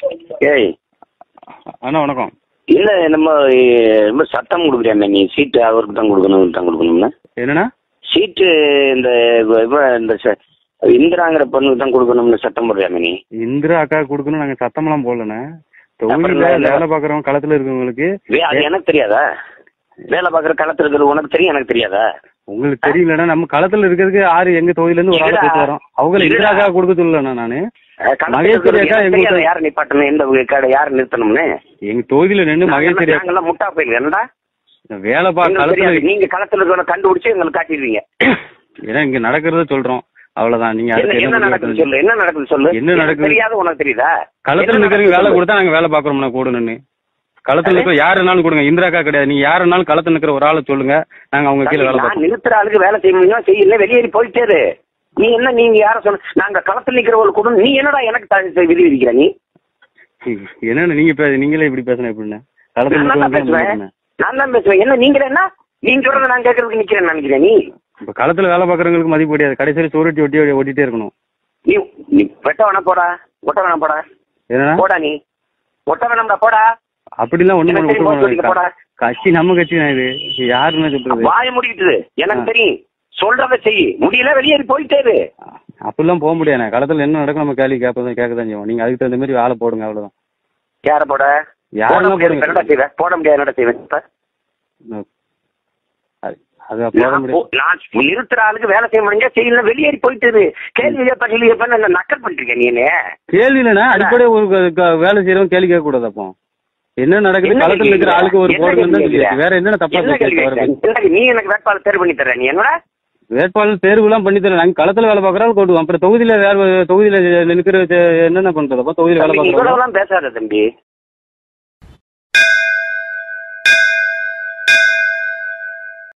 ஏய் அண்ணா வணக்கம் இல்ல நம்ம அஹ், ரொம்ப சட்டம் கொடுக்குறியா நீ சீட்டு அவருக்கு தான் கொடுக்கணும் இவருக்கு தான் கொடுக்கணும்னு என்னண்ணா சீட்டு இந்த இவ- இவ இந்த ச- இந்திராங்கிற பொண்ணுக்கு தான் கொடுக்கணும்னு சட்டம் போடுறியா நீ இந்திரா அக்கா கொடுக்கணும் நாங்க சத்தமெல்லாம் போடலண்ணே அப்புறம் தொகுதியில என்ன? வேலை பாக்குறவங்க களத்துல இருக்கவங்களுக்கு வே- அது எனக்கு தெரியாதா வேலை பார்க்குற களத்துல இருக்கிறது உனக்கு தெரியும் எனக்கு தெரியாதா உங்களுக்கு தெரியலன்னா நம்ம களத்துல இருக்கிறதுக்கு ஆறு எங்க தொகுதியில இருந்து ஒரு ஆள் இருடா. போயிட்டு வரோம் அவங்க இருடா. இந்திரா அக்கா கொடுக்க சொல்லலண்ணா நானு அஹ், களத்துல மகேஸ்வரி இருக்கிறது அக்கா எனக்கு தெரியாதா எங்களுக்கு- யாரை நிப்பாட்டணும் எந்த கடை யாரை நிறுத்தணும்னு எங்க தொகுதியில நின்று மகேஸ்வரி அக்கா நாங்கெல்லாம் முட்டா போயிருக்கு என்னடா வேலை பா எங்களுக்கு களத்துல தெரியாது. நீங்க களத்துல இருக்கிற கண்டுபிடிச்சு எங்களுக்கு காட்டிடுவீங்க ஏன்னா இங்க நடக்கிறத சொல்றோம் அவ்வளவுதான் நீங்க என்ன அடுத்து என்ன என்ன நடக்குது முடிவு சொல்லு என்ன நடக்குது சொல்லு என்ன எனக்கு நடக்குது? தெரியாத உனக்கு தெரியுதா களத்துல என்ன நிக்கிறவங்க வேலை நடக்குது கொடுத்தா நாங்க வேலை பாக்குறோம்னா கூட நின்னு களத்துல இருக்கிற யாருனாலும் கொடுங்க இந்திராக்கா கிடையாது நீங்க யாருனாலும் களத்துல நிக்கிற ஒரு ஆளை சொல்லுங்க நாங்க அவங்க கீழே வேலை நான் பார்ப்போம் நிறுத்துற ஆளுக்கு வேலை செய்ய முடியும் செய்யல வெளியேறி போயிட்டே இரு. நீ என்ன நீங்க யார சொன்ன நாங்க களத்தில் நிக்கிறவங்களுக்கு கூட நீ என்னடா எனக்கு த- விதி விதிக்கிற நீ என்னன்னு நீங்க பே- நீங்களே இப்படி பேசணும் எப்படின்னு களத்துல நான் தான் நிக்கிறவங்க பேசுவேன் தான் நான் தான் பேசுவேன் என்ன நீங்க என்ன நீங்க சொல்றத நான் கேட்கறதுக்கு நிக்கிறேன் நினைக்கிறேன் நீ இப்ப களத்துல வேலை பாக்குறவங்களுக்கு மதிப்பு கிடையாது கடைசியில சோறுட்டி ஒட்டி ஒட்டிட்டே இருக்கணும் நீ நீ வெட்ட வேணா போடா ஒட்ட வேணா போடா ஏன்னா போடா நீ ஒட்ட வேணாம்டா போடா அப்படிலாம் ஒண்ணு எனக்கு தெரியும், போட்டு போடா. கட்சி நம்ம கட்சி தான் இது யாருன்னு சொல்றது வாய முடிக்கிட்டு எனக்கு ஆ. தெரியும் சொல்றத செய் முடியல வெளியேறி போயிட்டே இரு அப்படிலாம் போக முடியாது களத்துல என்ன நடக்கும் நம்ம கேள்வி கேட்பதான் கேட்க தான் செய்வோம் நீங்க அதுக்கு தகுந்த மாதிரி ஆளை போடுங்க அவ்வளவுதான் யார போட யாரெல்லாம் போட முடியாது போடுங்க. என்னடா செய்வேன் போட முடியாது என்னடா செய்வேன் இப்ப? அது அது போட நான் முடியாது போ- நான் நிறுத்துற ஆளுக்கு வேலை செய்ய முடிஞ்சா செய்யல வெளியேறி போயிட்டு இரு. கேள்வி கேட்ப கேள்வி கேட்ப என்ன நக்கல் பண்ணிருக்கேன் நீ என்ன கேள்வி இல்லைன்னா அடிப்படையா ஒரு க- க- வேலை செய்யறவங்க கேள்வி கேட்க கூடாது அப்போ என்ன நடக்குது என்ன களத்துல கேள்வி இருக்கிற கேட்கிற? ஆளுக்கு ஒரு என்ன போடுங்க கேள்வி கேட்கிற? வேற என்னென்ன தப்பா என்ன கேள்வி பேசுறது கேட்கிற? என்ன நீ எனக்கு வேட்பாளர் தேர்வு பண்ணி தர நீ என்னடா வேட்பாளர் தேர்வு எல்லாம் பண்ணி தரேன் நாங்க களத்துல வேலை பாக்குறாலும் கொண்டுவோம் அப்புறம் தொகுதியில வேற தொகுதியில நிற்கிற என்னென்ன பண்றது அப்போ தொகுதியில வேலை தம்பி, நீ பாக்குறோம் இவ்வளவுலாம் பேசாத தம்பி